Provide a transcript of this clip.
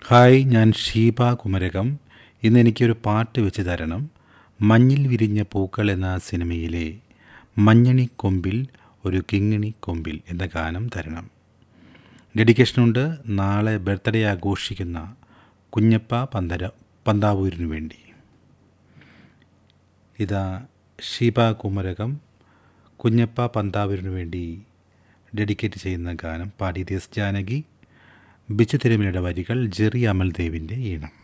hi ഞാൻ ഷീബ കുമരകം ഇന്ന് എനിക്കൊരു പാട്ട് വെച്ച് തരണം മഞ്ഞിൽ വിരിഞ്ഞ പൂക്കൾ എന്ന സിനിമയിലെ മഞ്ഞണി കൊമ്പിൽ ഒരു കിങ്ങിണി കൊമ്പിൽ എന്ന ഗാനം തരണം ഡെഡിക്കേഷനുണ്ട് നാളെ ബർത്ത്ഡേ ആഘോഷിക്കുന്ന കുഞ്ഞപ്പ പന്തര പന്താവൂരിനു വേണ്ടി ഇതാ ഷീബ കുമരകം കുഞ്ഞപ്പ പന്താവൂരിനു വേണ്ടി ഡെഡിക്കേറ്റ് ചെയ്യുന്ന ഗാനം പാടിയത് എസ് ജാനകി ബിച്ചു തിരുമലയുടെ വരികൾ ജെറി അമൽദേവിൻ്റെ ഈണം